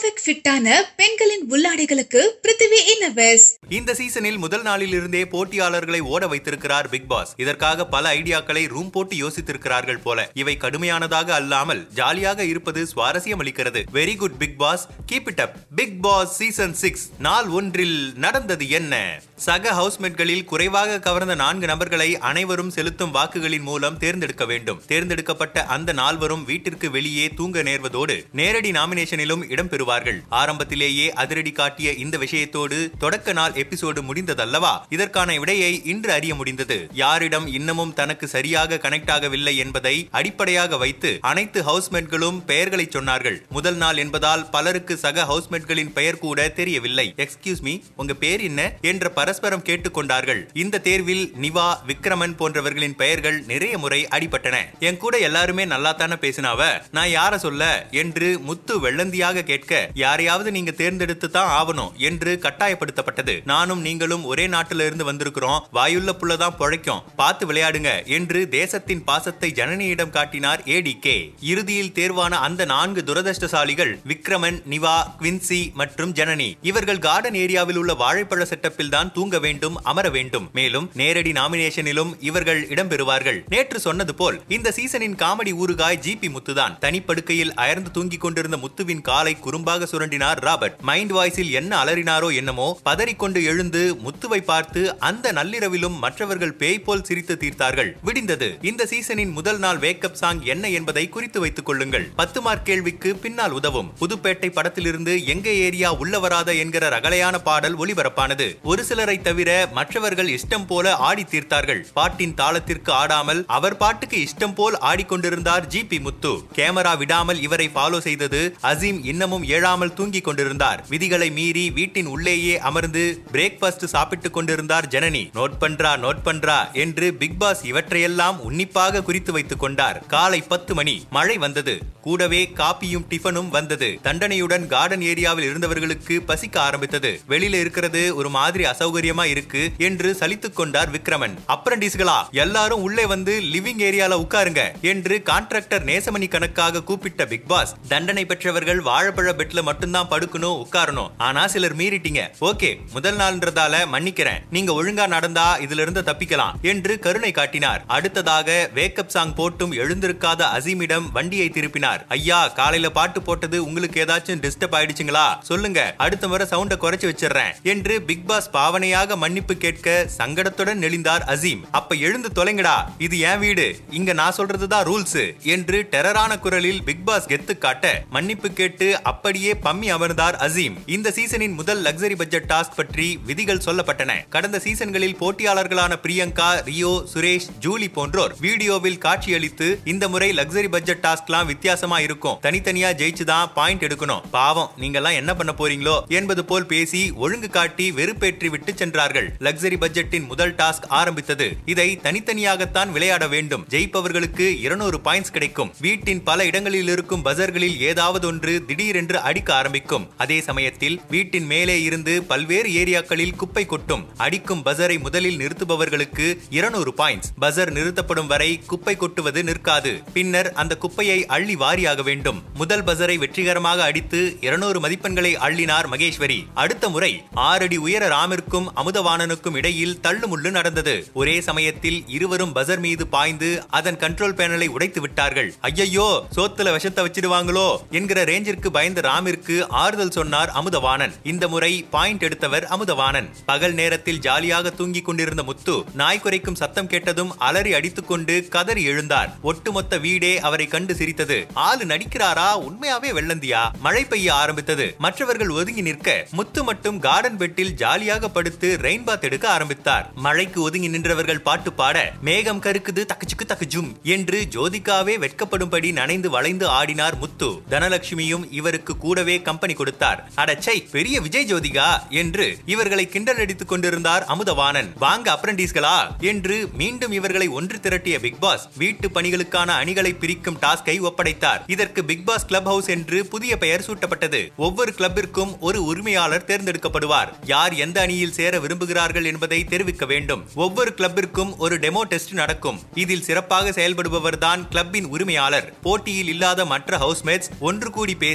perfect ஃபிட்டான பெண்களின் உள்ளாடைகளுக்கு பிருத்திவி innerwears இந்த சீசனில் முதல் நாளில் இருந்தே போட்டியாளர்களை ஓட வைத்திருக்கிறார் பிக் பாஸ் இதற்காக பல ஐடியாக்களை ரூம் போட்டு யோசித்திருக்கிறார்கள் போல இவை கடுமையானதாக அல்லாமல் ஜாலியாக இருப்பது சுவாரஸ்யம் அளிக்கிறது very good Bigg Boss keep it up Bigg Boss season six நாள் ஒன்றில் நடந்தது என்ன சக ஹவுஸ்மேட்களில் குறைவாக கவர்ந்த நான்கு நபர்களை அனைவரும் செலுத்தும் வாக்குகளின் மூலம் தேர்ந்தெடுக்க வேண்டும் தேர்ந்தெடுக்கப்பட்ட அந்த நால்வரும் வீட்டிற்கு வெளியே தூங்க நேர்வதோடு நேரடி நாமினேஷனிலும் இடம் பெறுவார்கள் ஆரம்பத்திலேயே அதிரடி காட்டிய இந்த விஷயத்தோடு தொடக்க நாள் எபிசோடு முடிந்ததல்லவா இதற்கான விடையை இன்று அறிய முடிந்தது யாரிடம் இன்னமும் தனக்கு சரியாக கனெக்ட் ஆகவில்லை என்பதை அடிப்படையாக வைத்து அனைத்து ஹவுஸ்மேட்களும் பெயர்களை சொன்னார்கள் முதல் நாள் என்பதால் பலருக்கு சக ஹவுஸ்மேட்களின் பெயர் கூட தெரியவில்லை எக்ஸ்கியூஸ் மீ உங்க பேர் என்ன என்ற பரஸ்பரம் கேட்டுக்கொண்டார்கள் இந்த தேர்வில் நிவா விக்ரமன் போன்றவர்களின் பெயர்கள் நிறைய முறை அடிபட்டன என் கூட எல்லாருமே நல்லா தானே பேசினாவ நான் யார சொல்ல என்று முத்து வெள்ளந்தியாக கேட்க யாரையாவது நீங்க தேர்ந்தெடுத்து தான் ஆவணும் என்று கட்டாயப்படுத்தப்பட்டது நானும் நீங்களும் ஒரே நாட்டில இருந்து வந்திருக்கிறோம் வாயுள்ள புள்ளதான் பொழைக்கும் பார்த்து விளையாடுங்க என்று தேசத்தின் பாசத்தை ஜனனியிடம் காட்டினார் ஏடிகே இறுதியில் தேர்வான அந்த நான்கு துரதிருஷ்டசாலிகள் விக்ரமன் நிவா குவின்சி மற்றும் ஜனனி இவர்கள் கார்டன் ஏரியாவில் உள்ள வாழைப்பழ செட்டப்பில் தான் தூங்க வேண்டும் அமர வேண்டும் மேலும் நேரடி நாமினேஷனிலும் இவர்கள் இடம்பெறுவார்கள் நேற்று சொன்னது போல் இந்த சீசனின் காமெடி ஊறுகாய் ஜிபி முத்துதான் தனிப்படுக்கையில் அயர்ந்து தூங்கிக் கொண்டிருந்த முத்துவின் காலை குறும்பாக சுரண்டினார் ராபர்ட் மைண்ட் வாய்ஸில் என்ன அலறினாரோ என்னமோ பதறிக்கொண்டு எழுந்து முத்துவை பார்த்து அந்த நள்ளிரவிலும் மற்றவர்கள் பேய் போல் சிரித்து தீர்த்தார்கள் விடிந்தது இந்த சீசனின் முதல் நாள் வேக்கப் சாங் என்ன என்பதை குறித்து வைத்துக் கொள்ளுங்கள் பத்து மார்க் கேள்விக்கு பின்னால் உதவும் புதுப்பேட்டை படத்திலிருந்து எங்க ஏரியா உள்ள வராத என்கிற ரகலையான பாடல் ஒளிபரப்பானது ஒரு சிலரை தவிர மற்றவர்கள் இஷ்டம் போல ஆடி தீர்த்தார்கள் பாட்டின் தாளத்திற்கு ஆடாமல் அவர் பாட்டுக்கு இஷ்டம் போல் ஆடிக்கொண்டிருந்தார் ஜி பி முத்து கேமரா விடாமல் இவரை ஃபாலோ செய்தது அசீம் இன்னமும் ஏழாமல் தூங்கிக் கொண்டிருந்தார் விதிகளை மீறி வீட்டின் உள்ளேயே அமர்ந்து பிரேக்பாஸ்ட் சாப்பிட்டுக் கொண்டிருந்தார் ஜனனி நோட் பண்றா நோட் பண்றா என்று பிக் பாஸ் இவற்றையெல்லாம் உன்னிப்பாக குறித்து வைத்துக் கொண்டார் காலை பத்து மணி மழை வந்தது கூடவே காப்பியும் டிஃபனும் வந்தது தண்டனையுடன் கார்டன் ஏரியாவில் இருந்தவர்களுக்கு பசிக்க ஆரம்பித்தது வெளியில இருக்கிறது ஒரு மாதிரி அசௌகரியமா இருக்கு என்று சலித்துக் கொண்டார் விக்ரமன் அப்ரண்டிஸ்களா எல்லாரும் உள்ளே வந்து லிவிங் ஏரியால உட்காருங்க என்று கான்ட்ராக்டர் நேசமணி கணக்காக கூப்பிட்ட பிக் பாஸ் தண்டனை பெற்றவர்கள் வாழைப்பழ பெட்ல மட்டும்தான் படுக்கணும் உட்காரணும் ஆனா சிலர் மீறிட்டீங்க ஓகே முதல் நாள்ன்றதால மன்னிக்கிறேன் நீங்க ஒழுங்கா நடந்தா இதுல இருந்து தப்பிக்கலாம் என்று கருணை காட்டினார் அடுத்ததாக வேக்கப் சாங் போட்டும் எழுந்திருக்காத அசீமிடம் வண்டியை திருப்பினார் ஐயா காலையில பாட்டு போட்டது உங்களுக்கு ஏதாச்சும் டிஸ்டர்ப் ஆயிடுச்சுங்களா சொல்லுங்க அடுத்த முறை சவுண்ட குறைச்சு வச்சிடுறேன் என்று பிக் பாஸ் பாவனையாக மன்னிப்பு கேட்க சங்கடத்துடன் நெளிந்தார் அசீம் அப்ப எழுந்து தொலைங்கடா இது என் வீடு இங்க நான் சொல்றதுதான் ரூல்ஸ் என்று டெரரான குரலில் பிக் பாஸ் கெத்து காட்ட மன்னிப்பு கேட்டு அப்படியே பம்மி அமர்ந்தார் அசீம் இந்த சீசனின் முதல் லக்ஸரி பட்ஜெட் டாஸ்க் பற்றி விதிகள் சொல்லப்பட்டன கடந்த சீசன்களில் போட்டியாளர்களான பிரியங்கா ரியோ சுரேஷ் ஜூலி போன்றோர் வீடியோவில் காட்சியளித்து இந்த முறை லக்ஸரி பட்ஜெட் டாஸ்க்லாம் வித்தியாசமா இருக்கும் தனித்தனியா ஜெயிச்சுதான் பாயிண்ட் எடுக்கணும் பாவம் நீங்கெல்லாம் என்ன பண்ண போறீங்களோ என்பது போல் பேசி ஒழுங்கு காட்டி வெறுப்பேற்றி விட்டு சென்றார்கள் லக்ஸரி பட்ஜெட்டின் முதல் டாஸ்க் ஆரம்பித்தது இதை தனித்தனியாகத்தான் விளையாட வேண்டும் ஜெயிப்பவர்களுக்கு இருநூறு பாயிண்ட்ஸ் கிடைக்கும் வீட்டின் பல இடங்களில் இருக்கும் பஜர்களில் ஏதாவது ஒன்று திடீரென்று அடிக்க ஆரம்பிக்கும் அதே சமயத்தில் வீட்டின் மேலே இருந்து பல்வேறு ஏரியாக்களில் குப்பை கொட்டும் அடிக்கும் பஜரை முதலில் நிறுத்துபவர்களுக்கு இருநூறு பாயிண்ட்ஸ் பஜர் நிறுத்தப்படும் வரை குப்பை கொட்டுவது நிற்காது பின்னர் அந்த குப்பையை அள்ளி வாரியாக வேண்டும் முதல் பஜரை வெற்றிகரமாக அடித்து இருநூறு மதிப்பெண்களை அள்ளினார் மகேஸ்வரி அடுத்த முறை ஆறடி உயர ராமிற்கும் அமுதவாணனுக்கும் இடையில் தள்ளுமுள்ளு நடந்தது ஒரே சமயத்தில் இருவரும் பஜர் மீது பாய்ந்து அதன் கண்ட்ரோல் பேனலை உடைத்து விட்டார்கள் ஐயையோ சோத்துல விஷத்தை வச்சிடுவாங்களோ என்கிற ரேஞ்சிற்கு பயந்த ராமிற்கு ஆறுதல் சொன்னார் அமுதவாணன் இந்த முறை பாயிண்ட் எடுத்தவர் அமுதவாணன் பகல் நேரத்தில் ஜாலியாக தூங்கிக் கொண்டிருந்த முத்து நாய் குறைக்கும் சத்தம் கேட்டதும் அலறி அடித்துக்கொண்டு கதறி எழுந்தார் ஒட்டுமொத்த வீடே அவரை கண்டு சிரித்தது ஆளு நடிக்கிறாரா உண்மையாவே வெள்ளந்தியா மழை பெய்ய ஆரம்பித்தது மற்றவர்கள் ஒதுங்கி நிற்க முத்து மட்டும் கார்டன் பெட்டில் ஜாலியாக படுத்து ரெயின் பாத் எடுக்க ஆரம்பித்தார் மழைக்கு ஒதுங்கி நின்றவர்கள் பாட்டு பாட மேகம் கருக்குது தக்கச்சுக்கு தக்கஜும் என்று ஜோதிகாவே வெட்கப்படும்படி நனைந்து வளைந்து ஆடினார் முத்து தனலட்சுமியும் இவருக்கு கூடவே கம்பெனி கொடுத்தார் அடச்சை பெரிய விஜய் ஜோதிகா என்று இவர்களை கிண்டல் அடித்துக் கொண்டிருந்தார் அமுதவாணன் வாங்க அப்ரண்டிஸ்களா என்று மீண்டும் இவர்களை ஒன்று திரட்டிய பிக் பாஸ் வீட்டு பணிகளுக்கான அணிகளை பிரிக்கும் டாஸ்கை ஒப்படைத்தார் இதற்கு பிக் பாஸ் கிளப் ஹவுஸ் என்று புதிய பெயர் சூட்டப்பட்டது ஒவ்வொரு கிளப்பிற்கும் ஒரு உரிமையாளர் தேர்ந்தெடுக்கப்படுவார் யார் எந்த அணியில் சேர விரும்புகிறார்கள் என்பதை தெரிவிக்க வேண்டும் ஒவ்வொரு கிளப்பிற்கும் ஒரு டெமோ டெஸ்ட் நடக்கும் இதில் சிறப்பாக செயல்படுபவர் தான் கிளப்பின் உரிமையாளர் போட்டியில் இல்லாத மற்ற ஹவுஸ்மேட்ஸ் ஒன்று கூடி பேசி யார்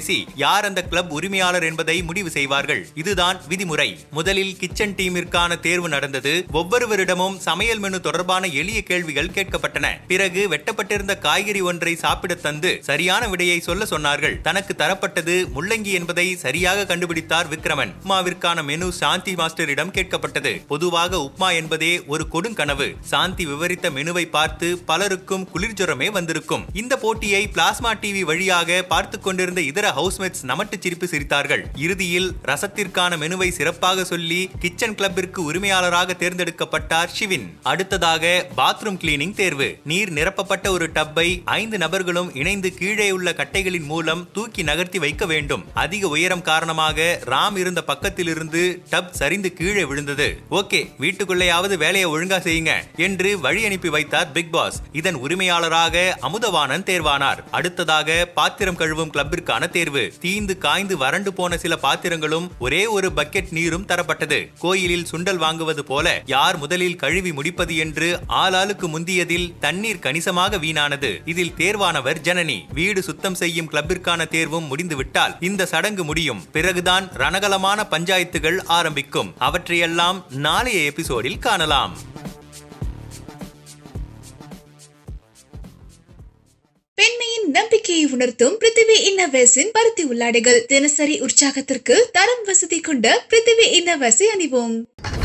யார் அந்த கிளப் உரிமையாளர் என்பதை முடிவு செய்வார்கள் இதுதான் விதிமுறை முதலில் கிச்சன் டீமிற்கான தேர்வு நடந்தது ஒவ்வொருவரிடமும் சமையல் மெனு தொடர்பான எளிய கேள்விகள் கேட்கப்பட்டன பிறகு வெட்டப்பட்டிருந்த காய்கறி ஒன்றை சாப்பிட தந்து சரியான விடையை சொல்ல சொன்னார்கள் தனக்கு தரப்பட்டது முள்ளங்கி என்பதை சரியாக கண்டுபிடித்தார் விக்ரமன் உப்மாவிற்கான மெனு சாந்தி மாஸ்டரிடம் கேட்கப்பட்டது பொதுவாக உப்மா என்பதே ஒரு கொடுங்கனவு சாந்தி விவரித்த மெனுவை பார்த்து பலருக்கும் குளிர்ஜுரமே வந்திருக்கும் இந்த போட்டியை பிளாஸ்மா டிவி வழியாக பார்த்து கொண்டிருந்த இதர ஹவுஸ்மேட்ஸ் நமட்டு சிரிப்பு சிரித்தார்கள் இறுதியில் ரசத்திற்கான மெனுவை சிறப்பாக சொல்லி கிச்சன் கிளப்பிற்கு உரிமையாளராக தேர்ந்தெடுக்கப்பட்டார் ஷிவின் அடுத்ததாக பாத்ரூம் கிளீனிங் தேர்வு நீர் நிரப்பப்பட்ட ஒரு டப்பை ஐந்து நபர்களும் இணைந்து கீழே உள்ள கட்டைகளின் மூலம் தூக்கி நகர்த்தி வைக்க வேண்டும் அதிக உயரம் காரணமாக ராம் இருந்த பக்கத்திலிருந்து டப் சரிந்து கீழே விழுந்தது ஓகே வீட்டுக்குள்ளேயாவது வேலையை ஒழுங்கா செய்யுங்க என்று வழி அனுப்பி வைத்தார் பிக் பாஸ் இதன் உரிமையாளராக அமுதவாணன் தேர்வானார் அடுத்ததாக பாத்திரம் கழுவும் கிளப்பிற்கான தேர்வு தீந்து காய்ந்து வறண்டு போன சில பாத்திரங்களும் ஒரே ஒரு பக்கெட் நீரும் தரப்பட்டது கோயிலில் சுண்டல் வாங்குவது போல யார் முதலில் கழுவி முடிப்பது என்று ஆளாளுக்கு முந்தியதில் தண்ணீர் கணிசமாக வீணானது இதில் தேர்வானவர் ஜனனி வீடு சுத்தம் செய்யும் கிளப்பிற்கான தேர்வும் முடிந்துவிட்டால் இந்த சடங்கு முடியும் பிறகுதான் ரணகலமான பஞ்சாயத்துகள் ஆரம்பிக்கும் அவற்றையெல்லாம் நாளைய எபிசோடில் காணலாம் பெண்மையின் நம்பிக்கையை உணர்த்தும் பிருத்திவி இன்னவேஸின் பருத்தி உள்ளாடைகள் தினசரி உற்சாகத்திற்கு தரம் வசதி கொண்ட பிருத்திவி இன்னவேஸை அணிவோம்